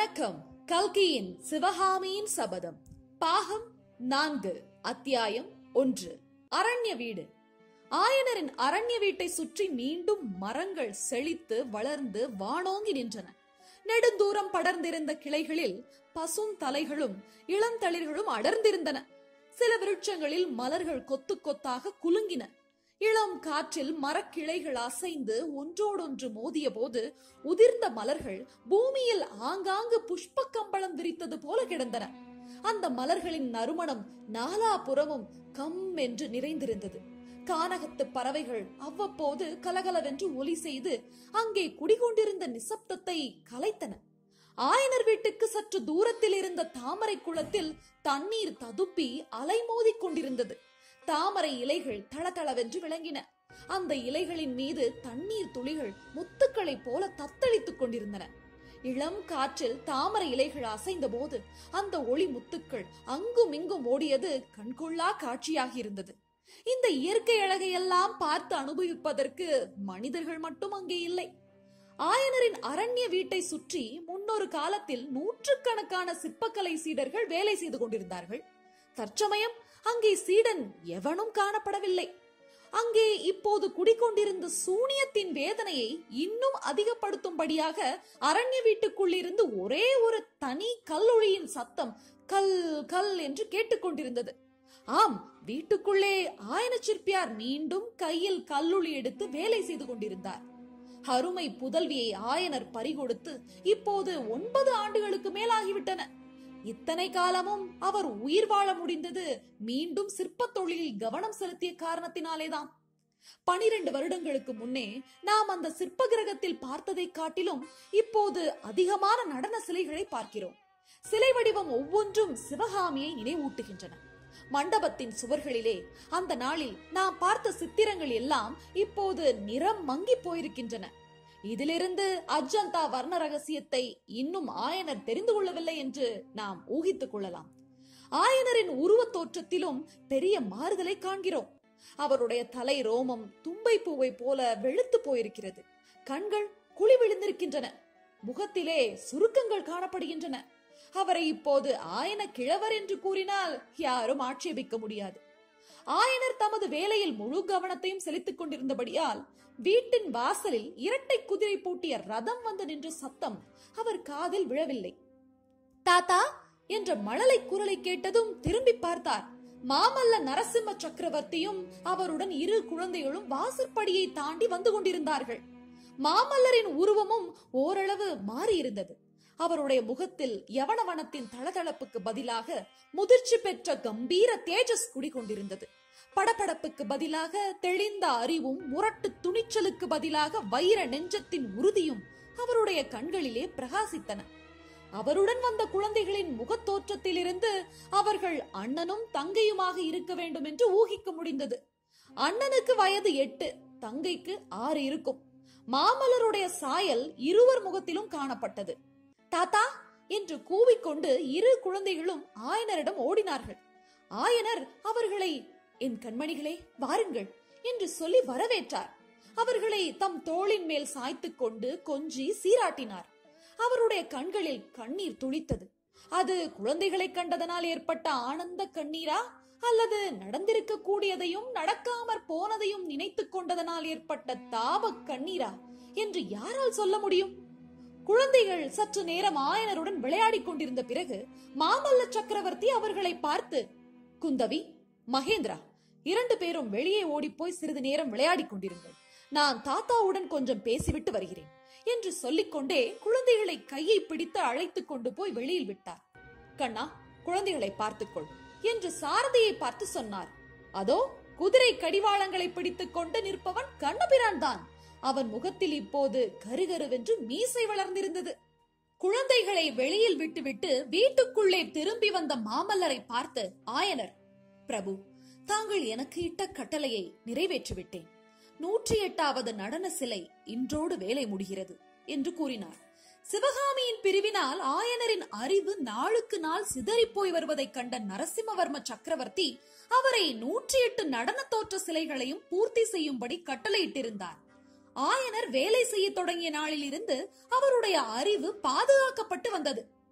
வணக்கம் கல்கியின் சிவகாமியின் சபதம் பாகம் நான்கு அத்தியாயம் ஒன்று அரண்ய வீடு ஆயனரின் அரண்ய வீட்டை சுற்றி மீண்டும் மரங்கள் செழித்து வளர்ந்து வானோங்கி நின்றன நெடுந்தூரம் படர்ந்திருந்த கிளைகளில் பசும் தலைகளும் இளந்தளிர்களும் அடர்ந்திருந்தன சில விருட்சங்களில் மலர்கள் கொத்து கொத்தாக குலுங்கின இளம் காற்றில் மரக்கிளைகள் அசைந்து ஒன்றோடொன்று மோதிய போது உதிர்ந்த மலர்கள் பூமியில் ஆங்காங்கு புஷ்ப கம்பளம் விரித்தது போல கிடந்தன அந்த மலர்களின் நறுமணம் நாலாபுறமும் கம் என்று நிறைந்திருந்தது கானகத்து பறவைகள் அவ்வப்போது கலகலவென்று ஒலி செய்து அங்கே குடிகொண்டிருந்த நிசப்தத்தை கலைத்தன ஆயனர் வீட்டுக்கு சற்று தூரத்தில் இருந்த தாமரை குளத்தில் தண்ணீர் ததுப்பி அலைமோதிக் கொண்டிருந்தது தாமரை இலைகள் தளதளவென்று விளங்கின அந்த இலைகளின் மீது தண்ணீர் துளிகள் முத்துக்களைப் போல தத்தளித்துக் கொண்டிருந்தன இளம் காற்றில் தாமரை இலைகள் அசைந்த போது அந்த ஒளி முத்துக்கள் அங்கும் இங்கும் ஓடியது கண்கொள்ளா காட்சியாக இருந்தது இந்த இயற்கை அழகையெல்லாம் பார்த்து அனுபவிப்பதற்கு மனிதர்கள் மட்டும் அங்கே இல்லை ஆயனரின் அரண்ய வீட்டை சுற்றி முன்னொரு காலத்தில் நூற்றுக்கணக்கான சிற்பக்கலை சீடர்கள் வேலை செய்து கொண்டிருந்தார்கள் தற்சமயம் அங்கே சீடன் எவனும் காணப்படவில்லை அங்கே இப்போது குடிக்கொண்டிருந்த சூனியத்தின் வேதனையை இன்னும் அதிகப்படுத்தும்படியாக அரண்ய வீட்டுக்குள்ளிருந்து ஒரே ஒரு தனி கல்லொழியின் சத்தம் கல் கல் என்று கேட்டுக்கொண்டிருந்தது ஆம் வீட்டுக்குள்ளே ஆயன சிற்பியார் மீண்டும் கையில் கல்லுளி எடுத்து வேலை செய்து கொண்டிருந்தார் அருமை புதல்வியை ஆயனர் பறிகொடுத்து இப்போது ஒன்பது ஆண்டுகளுக்கு மேலாகிவிட்டன இத்தனை காலமும் அவர் உயிர் வாழ முடிந்தது மீண்டும் சிற்பத் தொழிலில் கவனம் செலுத்திய காரணத்தினாலேதான் பனிரெண்டு வருடங்களுக்கு முன்னே நாம் அந்த சிற்ப கிரகத்தில் பார்த்ததை காட்டிலும் இப்போது அதிகமான நடன சிலைகளை பார்க்கிறோம் சிலை வடிவம் ஒவ்வொன்றும் சிவகாமியை நினைவூட்டுகின்றன மண்டபத்தின் சுவர்களிலே அந்த நாளில் நாம் பார்த்த சித்திரங்கள் எல்லாம் இப்போது நிறம் மங்கி போயிருக்கின்றன இதிலிருந்து அஜந்தா வர்ண ரகசியத்தை இன்னும் ஆயனர் தெரிந்து கொள்ளவில்லை என்று நாம் ஊகித்துக் கொள்ளலாம் ஆயனரின் உருவத் தோற்றத்திலும் பெரிய மாறுதலை காண்கிறோம் அவருடைய தலை ரோமம் தும்பை பூவை போல வெளுத்து போயிருக்கிறது கண்கள் குழி விழுந்திருக்கின்றன முகத்திலே சுருக்கங்கள் காணப்படுகின்றன அவரை இப்போது ஆயன கிழவர் என்று கூறினால் யாரும் ஆட்சேபிக்க முடியாது ஆயனர் தமது வேலையில் முழு கவனத்தையும் செலுத்திக் கொண்டிருந்தபடியால் வீட்டின் வாசலில் இரட்டை குதிரை பூட்டிய ரதம் வந்து நின்ற சத்தம் அவர் காதில் விழவில்லை தாத்தா என்ற மழலை குரலை கேட்டதும் திரும்பி பார்த்தார் மாமல்ல நரசிம்ம சக்கரவர்த்தியும் அவருடன் இரு குழந்தைகளும் வாசற்படியை தாண்டி வந்து கொண்டிருந்தார்கள் மாமல்லரின் உருவமும் ஓரளவு மாறியிருந்தது அவருடைய முகத்தில் யவனவனத்தின் தளதளப்புக்கு பதிலாக முதிர்ச்சி பெற்ற கம்பீர தேஜஸ் குடிகொண்டிருந்தது படபடப்புக்கு பதிலாக தெளிந்த அறிவும் முரட்டு துணிச்சலுக்கு பதிலாக வைர நெஞ்சத்தின் உறுதியும் அவருடைய கண்களிலே பிரகாசித்தன அவருடன் வந்த குழந்தைகளின் முகத்தோற்றத்திலிருந்து அவர்கள் அண்ணனும் தங்கையுமாக இருக்க வேண்டும் என்று ஊகிக்க முடிந்தது அண்ணனுக்கு வயது எட்டு தங்கைக்கு ஆறு இருக்கும் மாமல்லருடைய சாயல் இருவர் முகத்திலும் காணப்பட்டது தாத்தா என்று கூவிக்கொண்டு இரு குழந்தைகளும் ஆயனரிடம் ஓடினார்கள் ஆயனர் அவர்களை என் கண்மணிகளே வாருங்கள் என்று சொல்லி வரவேற்றார் அவர்களை தம் தோளின் மேல் சாய்த்துக் கொண்டு கொஞ்சி சீராட்டினார் அவருடைய கண்களில் கண்ணீர் துளித்தது அது குழந்தைகளை கண்டதனால் ஏற்பட்ட ஆனந்த கண்ணீரா அல்லது நடந்திருக்க கூடியதையும் நடக்காமற் போனதையும் நினைத்துக் கொண்டதனால் ஏற்பட்ட தாப கண்ணீரா என்று யாரால் சொல்ல முடியும் குழந்தைகள் சற்று நேரம் ஆயனருடன் விளையாடிக் கொண்டிருந்த பிறகு மாமல்ல சக்கரவர்த்தி அவர்களை பார்த்து குந்தவி மகேந்திரா இரண்டு பேரும் வெளியே ஓடிப்போய் சிறிது நேரம் விளையாடிக் கொண்டிருங்கள் நான் தாத்தாவுடன் கொஞ்சம் பேசிவிட்டு வருகிறேன் என்று சொல்லிக்கொண்டே குழந்தைகளை கையை பிடித்து அழைத்துக் கொண்டு போய் வெளியில் விட்டார் கண்ணா குழந்தைகளை பார்த்துக்கொள் என்று சாரதியை பார்த்து சொன்னார் அதோ குதிரை கடிவாளங்களை பிடித்துக் கொண்டு நிற்பவன் கண்ணபிரான் தான் அவன் முகத்தில் இப்போது கருகருவென்று மீசை வளர்ந்திருந்தது குழந்தைகளை வெளியில் விட்டுவிட்டு வீட்டுக்குள்ளே திரும்பி வந்த மாமல்லரை பார்த்து ஆயனர் பிரபு தாங்கள் எனக்கு இட்ட கட்டளையை நிறைவேற்றிவிட்டேன் நூற்றி எட்டாவது நடன சிலை இன்றோடு வேலை முடிகிறது என்று கூறினார் சிவகாமியின் பிரிவினால் ஆயனரின் அறிவு நாளுக்கு நாள் சிதறிப்போய் வருவதைக் கண்ட நரசிம்மவர்ம சக்கரவர்த்தி அவரை நூற்றி எட்டு நடன தோற்ற சிலைகளையும் பூர்த்தி செய்யும்படி கட்டளையிட்டிருந்தார் ஆயனர் வேலை செய்ய தொடங்கிய நாளில் இருந்து அவருடைய அறிவு பாதுகாக்கப்பட்டு வந்தது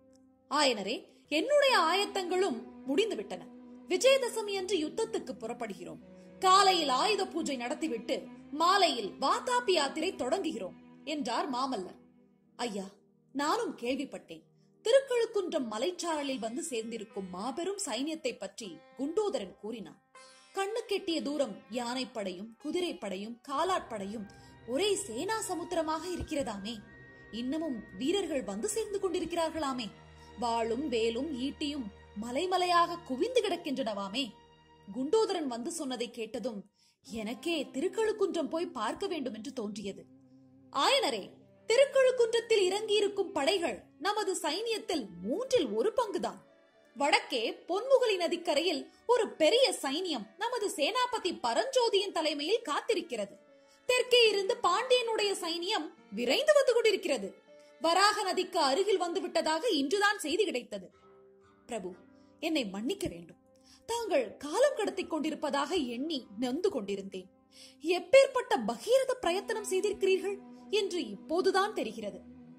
ஆயனரே என்னுடைய ஆயத்தங்களும் முடிந்துவிட்டன விஜயதசமி அன்று யுத்தத்துக்கு புறப்படுகிறோம் காலையில் ஆயுத பூஜை நடத்திவிட்டு மாலையில் வாதாபி யாத்திரை தொடங்குகிறோம் என்றார் மாமல்லர் ஐயா நானும் கேள்விப்பட்டேன் திருக்கழுக்குன்றம் மலைச்சாரலில் வந்து சேர்ந்திருக்கும் மாபெரும் சைன்யத்தை பற்றி குண்டோதரன் கூறினான் கண்ணு கெட்டிய தூரம் யானைப்படையும் குதிரைப்படையும் காலாட்படையும் ஒரே சேனா சமுத்திரமாக இருக்கிறதாமே இன்னமும் வீரர்கள் வந்து சேர்ந்து கொண்டிருக்கிறார்களாமே வாளும் வேலும் ஈட்டியும் மலைமலையாக குவிந்து கிடக்கின்றனவாமே குண்டோதரன் வந்து சொன்னதை கேட்டதும் எனக்கே திருக்கழுக்குன்றம் போய் பார்க்க வேண்டும் என்று தோன்றியது ஆயனரே திருக்கழுக்குன்றத்தில் இறங்கியிருக்கும் படைகள் நமது சைனியத்தில் மூன்றில் ஒரு பங்குதான் வடக்கே பொன்முகலி நதிக்கரையில் ஒரு பெரிய சைனியம் நமது சேனாபதி பரஞ்சோதியின் தலைமையில் காத்திருக்கிறது தெற்கே இருந்து பாண்டியனுடைய சைனியம் விரைந்து வந்து கொண்டிருக்கிறது வராக நதிக்கு அருகில் வந்து விட்டதாக இன்றுதான் செய்தி கிடைத்தது பிரபு என்னை மன்னிக்க வேண்டும் தாங்கள் காலம் கடத்திக் கொண்டிருப்பதாக எண்ணி நொந்து கொண்டிருந்தேன் எப்பேற்பட்ட பகீரத பிரயத்தனம் செய்திருக்கிறீர்கள் என்று இப்போதுதான் தெரிகிறது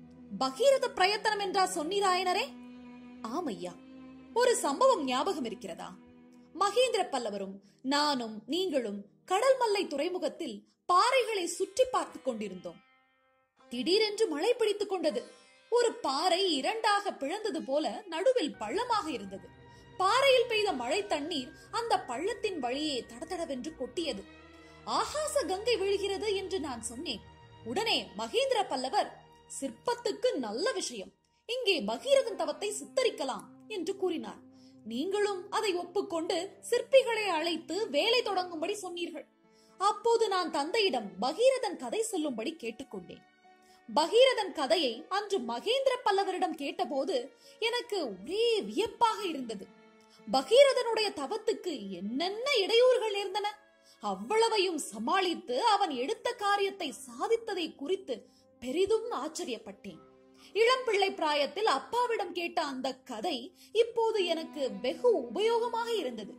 பகீரத பிரயத்தனம் என்றா சொன்னீராயனரே ஆமையா ஒரு சம்பவம் ஞாபகம் இருக்கிறதா மகேந்திர பல்லவரும் நானும் நீங்களும் கடல் மல்லை துறைமுகத்தில் பாறைகளை சுற்றி பார்த்துக் கொண்டிருந்தோம் திடீரென்று மழை பிடித்துக் கொண்டது ஒரு பாறை இரண்டாக பிளந்தது போல நடுவில் பள்ளமாக இருந்தது பாறையில் பெய்த மழை தண்ணீர் அந்த பள்ளத்தின் வழியே தடதடவென்று கொட்டியது ஆகாச கங்கை விழுகிறது என்று நான் சொன்னேன் உடனே மகேந்திர பல்லவர் சிற்பத்துக்கு நல்ல விஷயம் இங்கே பகீரதன் தவத்தை சித்தரிக்கலாம் என்று கூறினார் நீங்களும் அதை ஒப்புக்கொண்டு சிற்பிகளை அழைத்து வேலை தொடங்கும்படி சொன்னீர்கள் அப்போது நான் தந்தையிடம் பகீரதன் கதை சொல்லும்படி கேட்டுக்கொண்டேன் பகீரதன் கதையை அன்று மகேந்திர பல்லவரிடம் கேட்டபோது எனக்கு ஒரே வியப்பாக இருந்தது பகீரதனுடைய தவத்துக்கு என்னென்ன இடையூறுகள் நேர்ந்தன அவ்வளவையும் சமாளித்து அவன் எடுத்த காரியத்தை சாதித்ததை குறித்து பெரிதும் ஆச்சரியப்பட்டேன் இளம்பிள்ளை பிராயத்தில் அப்பாவிடம் கேட்ட அந்த கதை இப்போது எனக்கு வெகு உபயோகமாக இருந்தது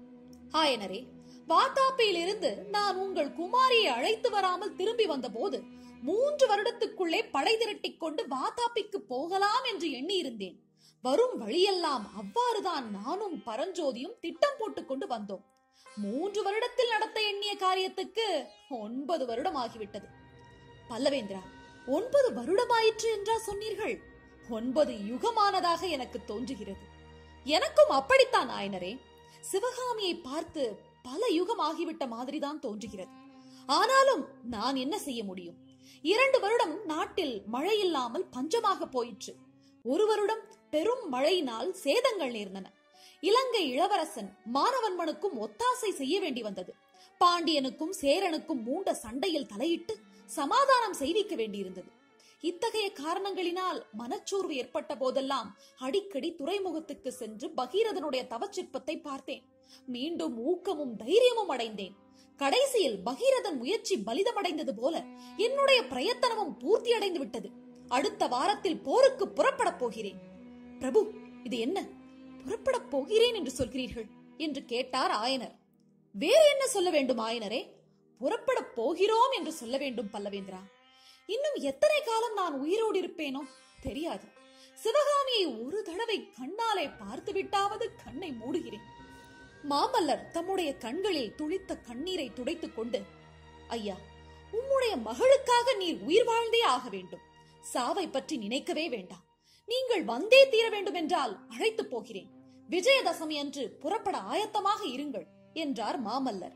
ஆயனரே வாத்தாப்பியிலிருந்து நான் உங்கள் குமாரியை அழைத்து வராமல் திரும்பி வந்தபோது மூன்று வருடத்துக்குள்ளே படை திரட்டிக் கொண்டு வாத்தாப்பிக்கு போகலாம் என்று எண்ணியிருந்தேன் வரும் வழியெல்லாம் அவ்வாறுதான் நானும் பரஞ்சோதியும் திட்டம் போட்டுக் கொண்டு வந்தோம் மூன்று வருடத்தில் நடத்த எண்ணிய காரியத்துக்கு ஒன்பது வருடம் ஆகிவிட்டது பல்லவேந்திரா ஒன்பது வருடமாயிற்று என்றா சொன்னீர்கள் ஒன்பது யுகமானதாக எனக்கு தோன்றுகிறது எனக்கும் அப்படித்தான் ஆயனரே சிவகாமியை பார்த்து பல யுகம் ஆகிவிட்ட மாதிரிதான் தோன்றுகிறது ஆனாலும் நான் என்ன செய்ய முடியும் இரண்டு வருடம் நாட்டில் மழை இல்லாமல் பஞ்சமாக போயிற்று ஒரு வருடம் பெரும் மழையினால் சேதங்கள் நேர்ந்தன இலங்கை இளவரசன் மானவன்மனுக்கும் ஒத்தாசை செய்ய வேண்டி வந்தது பாண்டியனுக்கும் சேரனுக்கும் மூண்ட சண்டையில் தலையிட்டு சமாதானம் செய்விக்க வேண்டியிருந்தது இத்தகைய காரணங்களினால் மனச்சோர்வு ஏற்பட்ட போதெல்லாம் அடிக்கடி துறைமுகத்துக்கு சென்று பகீரதனுடைய தவச்சிற்பத்தை பார்த்தேன் மீண்டும் ஊக்கமும் தைரியமும் அடைந்தேன் கடைசியில் பகீரதன் முயற்சி பலிதமடைந்தது போல என்னுடைய பிரயத்தனமும் பூர்த்தி அடைந்து விட்டது அடுத்த வாரத்தில் போருக்கு புறப்படப் போகிறேன் பிரபு இது என்ன புறப்படப் போகிறேன் என்று சொல்கிறீர்கள் என்று கேட்டார் ஆயனர் வேறு என்ன சொல்ல வேண்டும் ஆயனரே புறப்படப் போகிறோம் என்று சொல்ல வேண்டும் பல்லவேந்திரா இன்னும் எத்தனை காலம் நான் உயிரோடு இருப்பேனோ தெரியாது சிவகாமியை ஒரு தடவை கண்ணாலே பார்த்து விட்டாவது கண்ணை மூடுகிறேன் மாமல்லர் தம்முடைய கண்களில் துளித்த கண்ணீரை துடைத்துக் கொண்டு ஐயா உம்முடைய மகளுக்காக நீர் உயிர் வாழ்ந்தே ஆக வேண்டும் சாவை பற்றி நினைக்கவே வேண்டாம் நீங்கள் வந்தே தீர வேண்டும் என்றால் அழைத்து போகிறேன் விஜயதசமி அன்று புறப்பட ஆயத்தமாக இருங்கள் என்றார் மாமல்லர்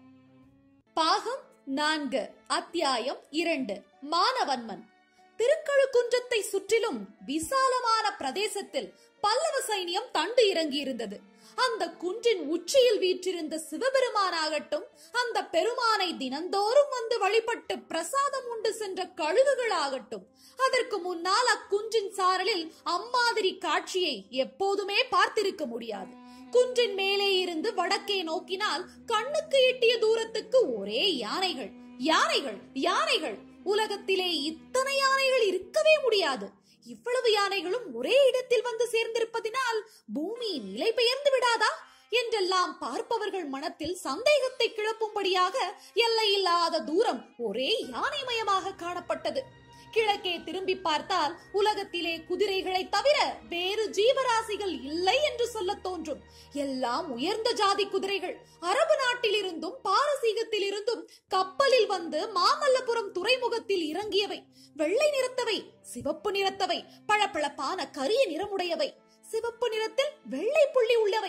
பாகம் நான்கு அத்தியாயம் இரண்டு மானவன்மன் திருக்கழுக்குன்றத்தை சுற்றிலும் விசாலமான பிரதேசத்தில் பல்லவ சைனியம் தண்டு இறங்கியிருந்தது அந்த குன்றின் உச்சியில் வீற்றிருந்த சிவபெருமானாகட்டும் அந்த பெருமானை தினந்தோறும் வந்து வழிபட்டு பிரசாதம் உண்டு சென்ற கழுகுகளாகட்டும் அதற்கு முன்னால் அக்குன்றின் சாரலில் அம்மாதிரி காட்சியை எப்போதுமே பார்த்திருக்க முடியாது குன்றின் மேலே இருந்து வடக்கே நோக்கினால் கண்ணுக்கு எட்டிய தூரத்துக்கு ஒரே யானைகள் யானைகள் யானைகள் உலகத்திலே இத்தனை யானைகள் இருக்கவே முடியாது இவ்வளவு யானைகளும் ஒரே இடத்தில் வந்து சேர்ந்திருப்பதினால் பூமி நிலை பெயர்ந்து விடாதா என்றெல்லாம் பார்ப்பவர்கள் மனத்தில் சந்தேகத்தை கிளப்பும்படியாக எல்லையில்லாத தூரம் ஒரே யானைமயமாக காணப்பட்டது கிழக்கே திரும்பி பார்த்தால் உலகத்திலே குதிரைகளை தவிர வேறு ஜீவராசிகள் இல்லை என்று சொல்லத் தோன்றும் எல்லாம் உயர்ந்த ஜாதி குதிரைகள் அரபு நாட்டிலிருந்தும் பாரசீகத்திலிருந்தும் கப்பலில் வந்து மாமல்லபுரம் துறைமுகத்தில் இறங்கியவை வெள்ளை நிறத்தவை சிவப்பு நிறத்தவை பளபளப்பான கரிய நிறமுடையவை சிவப்பு நிறத்தில் வெள்ளை புள்ளி உள்ளவை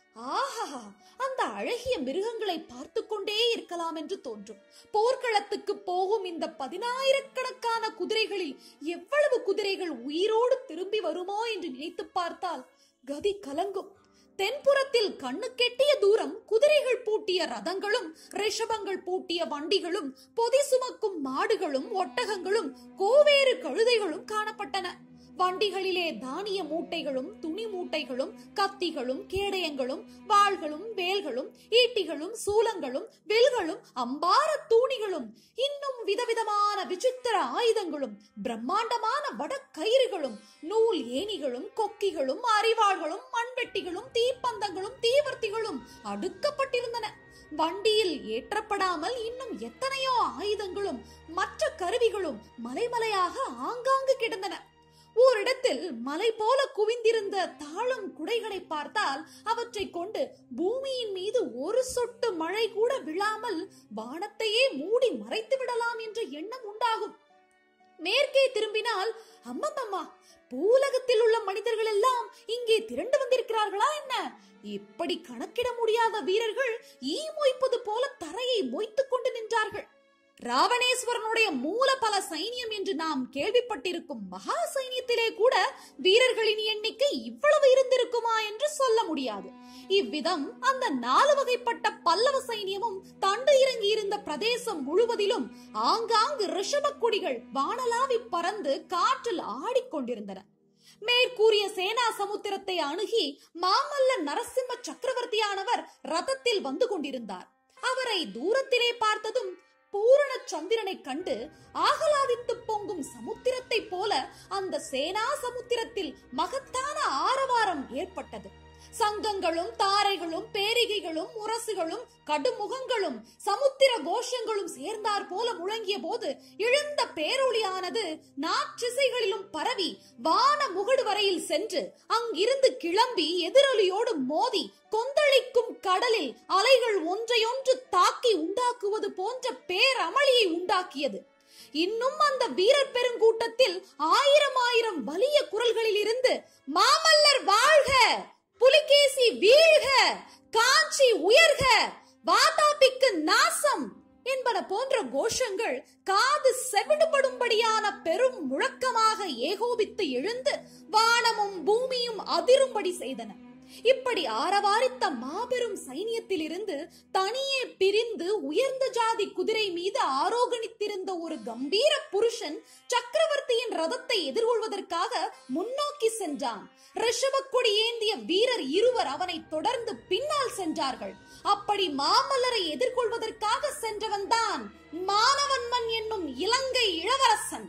ஆஹா அந்த அழகிய மிருகங்களை பார்த்து கொண்டே இருக்கலாம் என்று தோன்றும் போர்க்களத்துக்கு போகும் இந்த பதினாயிரக்கணக்கான குதிரைகளில் எவ்வளவு குதிரைகள் உயிரோடு திரும்பி வருமோ என்று நினைத்து பார்த்தால் கதி கலங்கும் தென்புறத்தில் கண்ணு கெட்டிய தூரம் குதிரைகள் பூட்டிய ரதங்களும் ரிஷபங்கள் பூட்டிய வண்டிகளும் பொதி சுமக்கும் மாடுகளும் ஒட்டகங்களும் கோவேறு கழுதைகளும் காணப்பட்டன வண்டிகளிலே தானிய மூட்டைகளும் துணி மூட்டைகளும் கத்திகளும் கேடயங்களும் வாள்களும் வேல்களும் ஈட்டிகளும் சூலங்களும் வில்களும் அம்பார தூணிகளும் இன்னும் விதவிதமான விசித்திர ஆயுதங்களும் பிரம்மாண்டமான வடக்கயிறுகளும் நூல் ஏணிகளும் கொக்கிகளும் அரிவாள்களும் மண்வெட்டிகளும் தீப்பந்தங்களும் தீவர்த்திகளும் அடுக்கப்பட்டிருந்தன வண்டியில் ஏற்றப்படாமல் இன்னும் எத்தனையோ ஆயுதங்களும் மற்ற கருவிகளும் மலைமலையாக ஆங்காங்கு கிடந்தன ஓரிடத்தில் மலை போல குவிந்திருந்த தாளம் குடைகளை பார்த்தால் அவற்றை கொண்டு பூமியின் மீது ஒரு சொட்டு மழை கூட விழாமல் வானத்தையே மூடி மறைத்து விடலாம் என்ற எண்ணம் உண்டாகும் மேற்கே திரும்பினால் அம்மம்மம்மா பூலகத்தில் உள்ள மனிதர்கள் எல்லாம் இங்கே திரண்டு வந்திருக்கிறார்களா என்ன இப்படி கணக்கிட முடியாத வீரர்கள் ஈ மொய்ப்பது போல தரையை மொய்த்துக் கொண்டு நின்றார்கள் ராவணேஸ்வரனுடைய மூல பல சைனியம் என்று நாம் கேள்விப்பட்டிருக்கும் மகா சைனியத்திலே கூட வீரர்களின் எண்ணிக்கை இவ்வளவு இருந்திருக்குமா என்று சொல்ல முடியாது இவ்விதம் அந்த நாலு வகைப்பட்ட பல்லவ சைனியமும் தண்டு இறங்கி இருந்த பிரதேசம் முழுவதிலும் ஆங்காங்கு ரிஷப கொடிகள் வானலாவி பறந்து காற்றில் ஆடிக்கொண்டிருந்தன மேற்கூறிய சேனா சமுத்திரத்தை அணுகி மாமல்ல நரசிம்ம சக்கரவர்த்தியானவர் ரதத்தில் வந்து கொண்டிருந்தார் அவரை தூரத்திலே பார்த்ததும் பூரண சந்திரனை கண்டு ஆகலாதித்து பொங்கும் சமுத்திரத்தை போல அந்த சேனா சமுத்திரத்தில் மகத்தான ஆரவாரம் ஏற்பட்டது சங்கங்களும் தாரைகளும் பேரிகைகளும் முரசுகளும் கடுமுகங்களும் சமுத்திர கோஷங்களும் சேர்ந்தார் போல முழங்கிய போது எழுந்த பேரொளியானது நாற்றிசைகளிலும் பரவி வான முகடு வரையில் சென்று அங்கிருந்து கிளம்பி எதிரொலியோடு மோதி கொந்தளிக்கும் கடலில் அலைகள் ஒன்றையொன்று தாக்கி உண்டாக்குவது போன்ற பேரமளியை உண்டாக்கியது இன்னும் அந்த வீரர் பெருங்கூட்டத்தில் ஆயிரம் ஆயிரம் வலிய குரல்களில் இருந்து மாமல்லர் வாழ்க புலிகேசி வீழ்க காஞ்சி உயர்க வாதாபிக்கு நாசம் என்பன போன்ற கோஷங்கள் காது செவிடுபடும்படியான பெரும் முழக்கமாக ஏகோபித்து எழுந்து வானமும் பூமியும் அதிரும்படி செய்தன இப்படி ஆரவாரித்த மாபெரும் சைனியத்திலிருந்து தனியே பிரிந்து உயர்ந்த ஜாதி குதிரை மீது ஆரோகணித்திருந்த ஒரு கம்பீர புருஷன் சக்கரவர்த்தியின் ரதத்தை எதிர்கொள்வதற்காக முன்னோக்கி சென்றான் ரிஷபக்கொடி ஏந்திய வீரர் இருவர் அவனை தொடர்ந்து பின்னால் சென்றார்கள் அப்படி மாமல்லரை எதிர்கொள்வதற்காக சென்றவன் தான் மானவன்மன் என்னும் இலங்கை இளவரசன்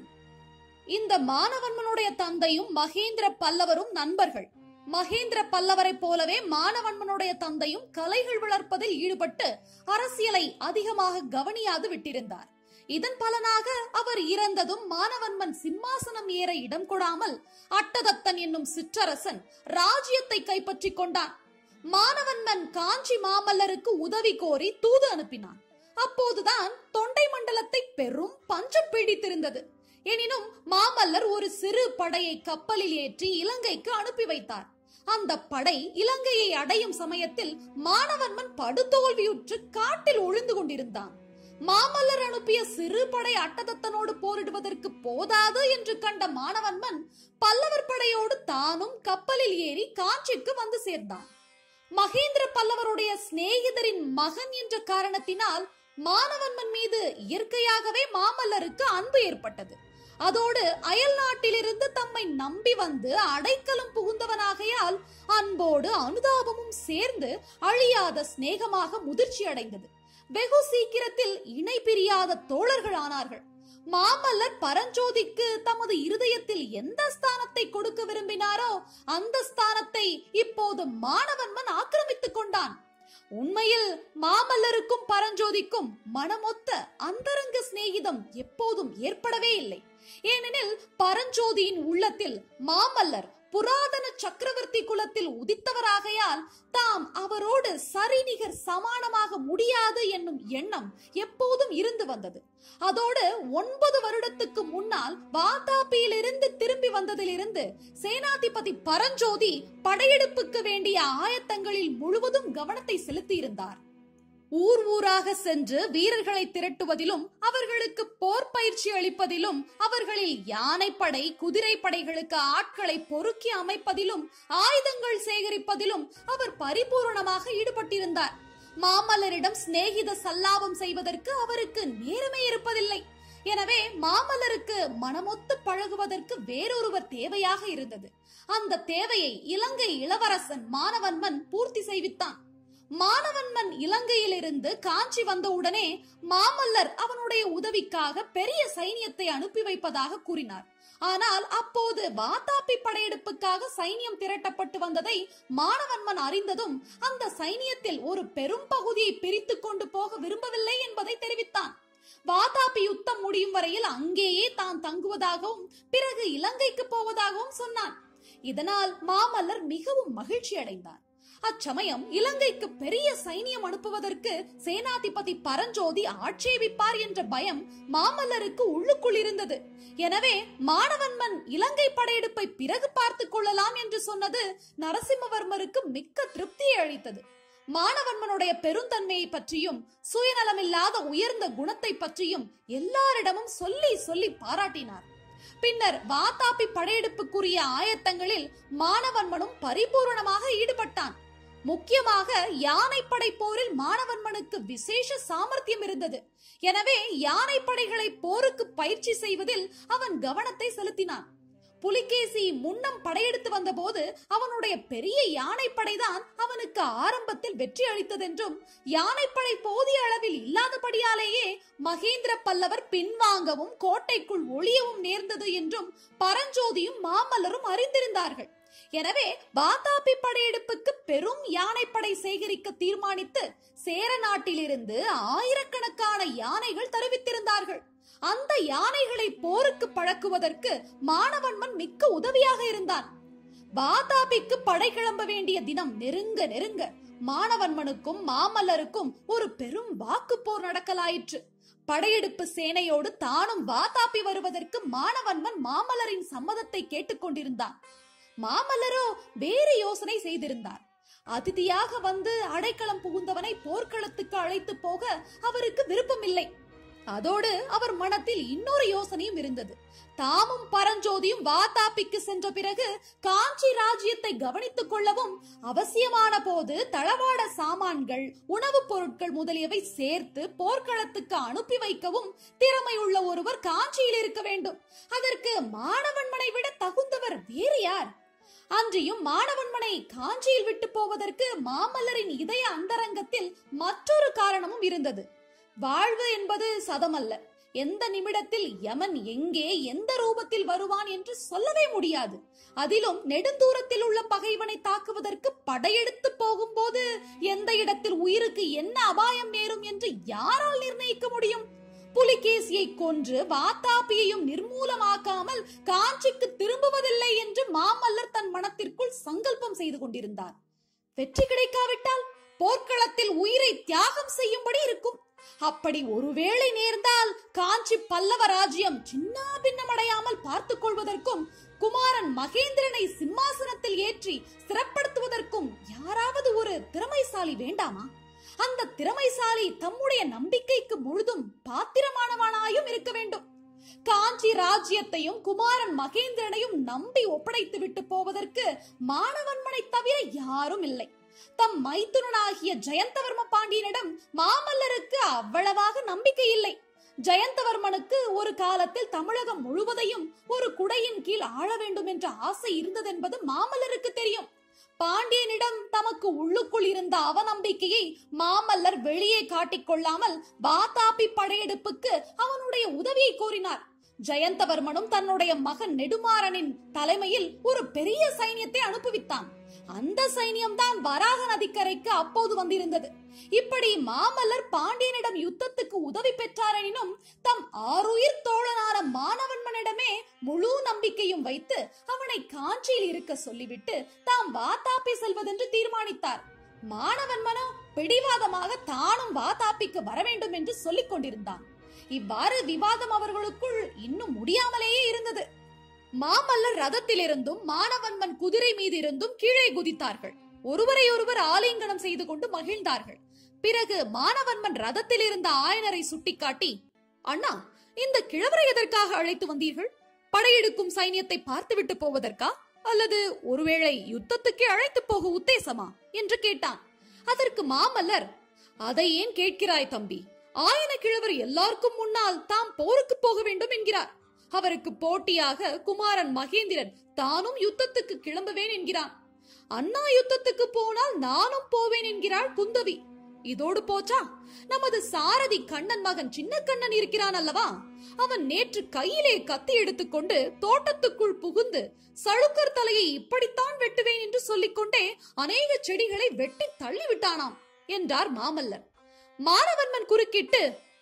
இந்த மானவன்மனுடைய தந்தையும் மகேந்திர பல்லவரும் நண்பர்கள் மகேந்திர பல்லவரைப் போலவே மானவன்மனுடைய தந்தையும் கலைகள் வளர்ப்பதில் ஈடுபட்டு அரசியலை அதிகமாக கவனியாது விட்டிருந்தார் இதன் பலனாக அவர் இறந்ததும் மானவன்மன் சிம்மாசனம் ஏற இடம் கொடாமல் அட்டதத்தன் என்னும் சிற்றரசன் ராஜ்யத்தை கைப்பற்றிக் கொண்டான் மானவன்மன் காஞ்சி மாமல்லருக்கு உதவி கோரி தூது அனுப்பினான் அப்போதுதான் தொண்டை மண்டலத்தை பெரும் பஞ்சம் பீடித்திருந்தது எனினும் மாமல்லர் ஒரு சிறு படையை கப்பலில் ஏற்றி இலங்கைக்கு அனுப்பி வைத்தார் அந்த படை இலங்கையை அடையும் சமயத்தில் மானவன்மன் படுதோல்வியுற்று காட்டில் ஒழிந்து கொண்டிருந்தான் மாமல்லர் அனுப்பிய சிறு படை அட்டதத்தனோடு போரிடுவதற்கு போதாது என்று கண்ட மானவன்மன் பல்லவர் படையோடு தானும் கப்பலில் ஏறி காஞ்சிக்கு வந்து சேர்ந்தான் மகேந்திர பல்லவருடைய சிநேகிதரின் மகன் என்ற காரணத்தினால் மானவன்மன் மீது இயற்கையாகவே மாமல்லருக்கு அன்பு ஏற்பட்டது அதோடு அயல் நாட்டிலிருந்து தம்மை நம்பி வந்து அடைக்கலம் புகுந்தவனாகையால் அன்போடு அனுதாபமும் சேர்ந்து அழியாத சிநேகமாக முதிர்ச்சி அடைந்தது வெகு சீக்கிரத்தில் இணை பிரியாத தோழர்கள் ஆனார்கள் மாமல்லர் பரஞ்சோதிக்கு தமது இருதயத்தில் எந்த ஸ்தானத்தை கொடுக்க விரும்பினாரோ அந்த ஸ்தானத்தை இப்போது மாணவன்மன் ஆக்கிரமித்துக் கொண்டான் உண்மையில் மாமல்லருக்கும் பரஞ்சோதிக்கும் மனமொத்த அந்தரங்க சிநேகிதம் எப்போதும் ஏற்படவே இல்லை ஏனெனில் பரஞ்சோதியின் உள்ளத்தில் மாமல்லர் புராதன சக்கரவர்த்தி குலத்தில் உதித்தவராகையால் தாம் அவரோடு சரிநிகர் சமானமாக முடியாது என்னும் எண்ணம் எப்போதும் இருந்து வந்தது அதோடு ஒன்பது வருடத்துக்கு முன்னால் வாதாபியிலிருந்து திரும்பி வந்ததிலிருந்து சேனாதிபதி பரஞ்சோதி படையெடுப்புக்கு வேண்டிய ஆயத்தங்களில் முழுவதும் கவனத்தை செலுத்தியிருந்தார் ஊர் ஊராக சென்று வீரர்களை திரட்டுவதிலும் அவர்களுக்கு போர் பயிற்சி அளிப்பதிலும் அவர்களில் யானைப்படை குதிரை படைகளுக்கு ஆட்களை பொறுக்கி அமைப்பதிலும் ஆயுதங்கள் சேகரிப்பதிலும் அவர் பரிபூரணமாக ஈடுபட்டிருந்தார் மாமல்லரிடம் சிநேகித சல்லாபம் செய்வதற்கு அவருக்கு நேரமே இருப்பதில்லை எனவே மாமல்லருக்கு மனமொத்து பழகுவதற்கு வேறொருவர் தேவையாக இருந்தது அந்த தேவையை இலங்கை இளவரசன் மானவன்மன் பூர்த்தி செய்வித்தான் மானவன்மன் இலங்கையிலிருந்து காஞ்சி வந்தவுடனே மாமல்லர் அவனுடைய உதவிக்காக பெரிய சைனியத்தை அனுப்பி வைப்பதாக கூறினார் ஆனால் அப்போது வாதாபி படையெடுப்புக்காக சைனியம் திரட்டப்பட்டு வந்ததை மானவன்மன் அறிந்ததும் அந்த சைனியத்தில் ஒரு பெரும் பகுதியை பிரித்து கொண்டு போக விரும்பவில்லை என்பதை தெரிவித்தான் வாதாபி யுத்தம் முடியும் வரையில் அங்கேயே தான் தங்குவதாகவும் பிறகு இலங்கைக்கு போவதாகவும் சொன்னான் இதனால் மாமல்லர் மிகவும் மகிழ்ச்சி அடைந்தார் அச்சமயம் இலங்கைக்கு பெரிய சைனியம் அனுப்புவதற்கு சேனாதிபதி பரஞ்சோதி ஆட்சேபிப்பார் என்ற பயம் மாமல்லருக்கு உள்ளுக்குள் இருந்தது எனவே மாணவன்மன் இலங்கை படையெடுப்பை பிறகு பார்த்துக் கொள்ளலாம் என்று சொன்னது நரசிம்மவர்மருக்கு மிக்க திருப்தியை அளித்தது மாணவன்மனுடைய பெருந்தன்மையை பற்றியும் சுயநலமில்லாத உயர்ந்த குணத்தை பற்றியும் எல்லாரிடமும் சொல்லி சொல்லி பாராட்டினார் பின்னர் வாதாபி படையெடுப்புக்குரிய ஆயத்தங்களில் மாணவன்மனும் பரிபூரணமாக ஈடுபட்டான் முக்கியமாக யானைப்படை போரில் மாணவன்மனுக்கு விசேஷ சாமர்த்தியம் இருந்தது எனவே யானைப்படைகளை போருக்கு பயிற்சி செய்வதில் அவன் கவனத்தை செலுத்தினான் புலிகேசி முன்னம் படையெடுத்து வந்தபோது அவனுடைய பெரிய யானைப்படைதான் அவனுக்கு ஆரம்பத்தில் வெற்றி அளித்ததென்றும் யானைப்படை போதிய அளவில் இல்லாதபடியாலேயே மகேந்திர பல்லவர் பின்வாங்கவும் கோட்டைக்குள் ஒளியவும் நேர்ந்தது என்றும் பரஞ்சோதியும் மாமல்லரும் அறிந்திருந்தார்கள் எனவே வாதாபி படையெடுப்புக்கு பெரும் யானைப்படை சேகரிக்க தீர்மானித்து சேர நாட்டிலிருந்து ஆயிரக்கணக்கான யானைகள் தருவித்திருந்தார்கள் அந்த யானைகளை போருக்கு பழக்குவதற்கு மாணவன்மன் மிக்க உதவியாக இருந்தான் வாதாபிக்கு படை கிளம்ப வேண்டிய தினம் நெருங்க நெருங்க மாணவன்மனுக்கும் மாமல்லருக்கும் ஒரு பெரும் வாக்கு போர் நடக்கலாயிற்று படையெடுப்பு சேனையோடு தானும் வாதாபி வருவதற்கு மாணவன்மன் மாமல்லரின் சம்மதத்தை கேட்டுக்கொண்டிருந்தான் மாமல்லரோ வேறு யோசனை செய்திருந்தார் அதிதியாக வந்து அடைக்கலம் புகுந்தவனை போர்க்களத்துக்கு அழைத்து போக அவருக்கு விருப்பமில்லை அதோடு அவர் மனத்தில் இன்னொரு யோசனையும் இருந்தது தாமும் பரஞ்சோதியும் வாதாபிக்கு சென்ற பிறகு காஞ்சி ராஜ்யத்தை கவனித்துக் கொள்ளவும் அவசியமான போது தளவாட சாமான்கள் உணவுப் பொருட்கள் முதலியவை சேர்த்து போர்க்களத்துக்கு அனுப்பி வைக்கவும் திறமையுள்ள ஒருவர் காஞ்சியில் இருக்க வேண்டும் அதற்கு மாணவன்மனை விட தகுந்தவர் வேறு யார் அன்றியும் மாணவன்மனை காஞ்சியில் விட்டு போவதற்கு மாமல்லரின் இதய அந்தரங்கத்தில் மற்றொரு காரணமும் இருந்தது வாழ்வு என்பது சதமல்ல எந்த நிமிடத்தில் யமன் எங்கே எந்த ரூபத்தில் வருவான் என்று சொல்லவே முடியாது அதிலும் நெடுந்தூரத்தில் உள்ள பகைவனை தாக்குவதற்கு படையெடுத்து போகும்போது எந்த இடத்தில் உயிருக்கு என்ன அபாயம் நேரும் என்று யாரால் நிர்ணயிக்க முடியும் புலிகேசியை கொன்று வாத்தாபியையும் நிர்மூலமாக்காமல் காஞ்சிக்கு திரும்புவதில்லை என்று மாமல்லர் தன் மனத்திற்குள் சங்கல்பம் செய்து கொண்டிருந்தார் வெற்றி கிடைக்காவிட்டால் போர்க்களத்தில் உயிரை தியாகம் செய்யும்படி இருக்கும் அப்படி ஒருவேளை நேர்ந்தால் காஞ்சி பல்லவ ராஜ்யம் சின்ன பின்னமடையாமல் பார்த்துக் கொள்வதற்கும் குமாரன் மகேந்திரனை சிம்மாசனத்தில் ஏற்றி சிறப்படுத்துவதற்கும் யாராவது ஒரு திறமைசாலி வேண்டாமா அந்த திறமைசாலி தம்முடைய நம்பிக்கைக்கு முழுதும் பாத்திரமானவனாயும் இருக்க வேண்டும் காஞ்சி ராஜ்யத்தையும் குமாரன் மகேந்திரனையும் நம்பி ஒப்படைத்து விட்டு போவதற்கு மாணவன்மனை தவிர யாரும் இல்லை தம் மைத்துனனாகிய ஜெயந்தவர்ம பாண்டியனிடம் மாமல்லருக்கு அவ்வளவாக நம்பிக்கை இல்லை ஜெயந்தவர்மனுக்கு ஒரு காலத்தில் தமிழகம் முழுவதையும் ஒரு குடையின் கீழ் ஆள வேண்டும் என்ற ஆசை இருந்ததென்பது மாமல்லருக்கு தெரியும் பாண்டியனிடம் தமக்கு உள்ளுக்குள் இருந்த அவநம்பிக்கையை மாமல்லர் வெளியே காட்டிக் கொள்ளாமல் வாதாபி படையெடுப்புக்கு அவனுடைய உதவியை கோரினார் ஜெயந்தவர்மனும் தன்னுடைய மகன் நெடுமாறனின் தலைமையில் ஒரு பெரிய சைன்யத்தை அனுப்புவித்தான் அந்த சைனியம் தான் வராக நதிக்கரைக்கு அப்போது வந்திருந்தது இப்படி மாமல்லர் பாண்டியனிடம் யுத்தத்துக்கு உதவி பெற்றாரெனினும் தம் ஆறுயிர் தோழனான மானவன்மனிடமே முழு நம்பிக்கையும் வைத்து அவனை காஞ்சியில் இருக்க சொல்லிவிட்டு தாம் வாதாப்பி செல்வதென்று தீர்மானித்தார் மாணவன்மனோ பிடிவாதமாக தானும் வாதாப்பிக்கு வர வேண்டும் என்று சொல்லிக் கொண்டிருந்தான் இவ்வாறு விவாதம் அவர்களுக்குள் இன்னும் முடியாமலேயே இருந்தது மாமல்லர் ரதத்திலிருந்தும் மானவன்மன் குதிரை மீது இருந்தும் கீழே குதித்தார்கள் ஒருவரை ஒருவர் ஆலிங்கனம் செய்து கொண்டு மகிழ்ந்தார்கள் பிறகு மானவன்மன் ரதத்தில் இருந்த ஆயனரை சுட்டிக்காட்டி அண்ணா இந்த கிழவரை எதற்காக அழைத்து வந்தீர்கள் படையெடுக்கும் சைனியத்தை பார்த்துவிட்டு போவதற்கா அல்லது ஒருவேளை யுத்தத்துக்கே அழைத்து போக உத்தேசமா என்று கேட்டான் அதற்கு மாமல்லர் அதை ஏன் கேட்கிறாய் தம்பி ஆயன கிழவர் எல்லாருக்கும் முன்னால் தாம் போருக்கு போக வேண்டும் என்கிறார் அவருக்கு போட்டியாக குமாரன் மகேந்திரன் தானும் யுத்தத்துக்கு கிளம்புவேன் என்கிறான் அண்ணா யுத்தத்துக்கு போனால் நானும் போவேன் என்கிறாள் குந்தவி இதோடு போச்சா நமது சாரதி கண்ணன் மகன் சின்ன கண்ணன் இருக்கிறான் அல்லவா அவன் நேற்று கையிலே கத்தி எடுத்துக்கொண்டு தோட்டத்துக்குள் புகுந்து சழுக்கர் தலையை இப்படித்தான் வெட்டுவேன் என்று சொல்லிக்கொண்டே அநேக செடிகளை வெட்டி தள்ளிவிட்டானாம் என்றார் மாமல்லர் மானவன்மன் குறுக்கிட்டு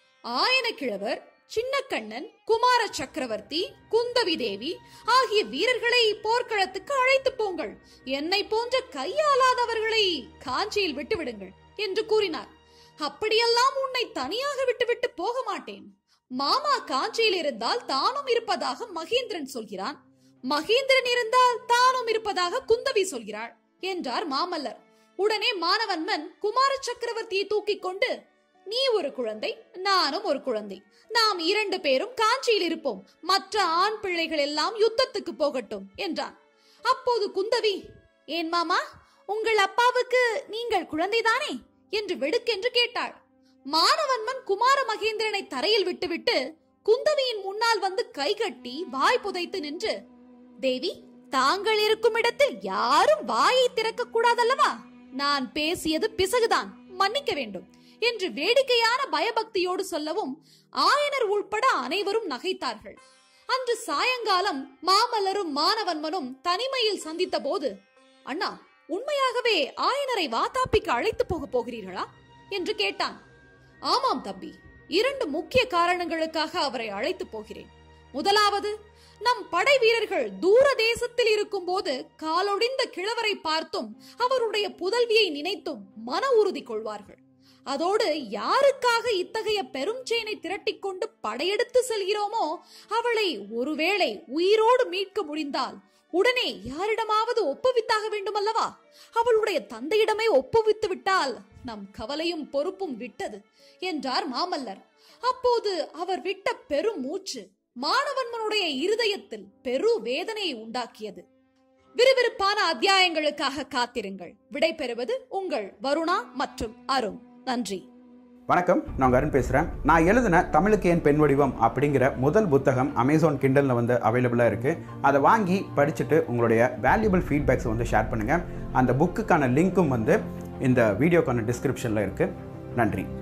ஆயன கிழவர் சின்னக்கண்ணன் குமார சக்கரவர்த்தி குந்தவி தேவி ஆகிய வீரர்களை போர்க்களத்துக்கு அழைத்து போங்கள் என்னை போன்ற கையாளாதவர்களை காஞ்சியில் விட்டுவிடுங்கள் என்று கூறினார் அப்படியெல்லாம் உன்னை தனியாக விட்டுவிட்டு போக மாட்டேன் மாமா காஞ்சியில் இருந்தால் தானும் இருப்பதாக மகேந்திரன் சொல்கிறான் மகேந்திரன் இருந்தால் தானும் இருப்பதாக குந்தவி சொல்கிறாள் என்றார் மாமல்லர் உடனே மானவன்மன் குமார சக்கரவர்த்தியை தூக்கிக் கொண்டு நீ ஒரு குழந்தை நானும் ஒரு குழந்தை நாம் இரண்டு பேரும் காஞ்சியில் இருப்போம் மற்ற ஆண் பிள்ளைகள் எல்லாம் யுத்தத்துக்கு போகட்டும் என்றான் அப்போது குந்தவி ஏன் மாமா உங்கள் அப்பாவுக்கு நீங்கள் குழந்தைதானே என்று வெடுக்கென்று கேட்டாள் மானவன்மன் குமார மகேந்திரனை தரையில் விட்டுவிட்டு குந்தவியின் முன்னால் வந்து கைகட்டி வாய் புதைத்து நின்று தேவி தாங்கள் இருக்கும் இடத்தில் யாரும் வாயை திறக்க கூடாதல்லவா நான் பேசியது பிசகுதான் மன்னிக்க வேண்டும் என்று வேடிக்கையான பயபக்தியோடு சொல்லவும் ஆயனர் உள்பட அனைவரும் நகைத்தார்கள் அன்று சாயங்காலம் மாமல்லரும் மானவன்மனும் தனிமையில் சந்தித்த போது அண்ணா உண்மையாகவே ஆயனரை வாதாப்பிக்கு அழைத்து போக போகிறீர்களா என்று கேட்டான் ஆமாம் தம்பி இரண்டு முக்கிய காரணங்களுக்காக அவரை அழைத்து போகிறேன் முதலாவது நம் படை வீரர்கள் தூர தேசத்தில் இருக்கும் போது காலொடிந்த கிழவரை பார்த்தும் அவருடைய புதல்வியை நினைத்தும் மன உறுதி கொள்வார்கள் அதோடு யாருக்காக இத்தகைய பெரும் சேனை திரட்டிக் கொண்டு படையெடுத்து செல்கிறோமோ அவளை ஒருவேளை உயிரோடு மீட்க முடிந்தால் உடனே யாரிடமாவது ஒப்புவித்தாக வேண்டுமல்லவா அவளுடைய தந்தையிடமே ஒப்புவித்து விட்டால் நம் கவலையும் பொறுப்பும் விட்டது என்றார் மாமல்லர் அப்போது அவர் விட்ட பெரும் மூச்சு மாணவன்மனுடைய இருதயத்தில் பெரு வேதனையை உண்டாக்கியது விறுவிறுப்பான அத்தியாயங்களுக்காக காத்திருங்கள் விடைபெறுவது உங்கள் வருணா மற்றும் அருண் நன்றி வணக்கம் நான் அருண் பேசுகிறேன் நான் எழுதின தமிழுக்கு ஏன் பெண் வடிவம் அப்படிங்கிற முதல் புத்தகம் அமேசான் கிண்டலில் வந்து அவைலபிளாக இருக்குது அதை வாங்கி படிச்சுட்டு உங்களுடைய வேல்யூபிள் ஃபீட்பேக்ஸை வந்து ஷேர் பண்ணுங்கள் அந்த புக்குக்கான லிங்க்கும் வந்து இந்த வீடியோக்கான டிஸ்கிரிப்ஷனில் இருக்குது நன்றி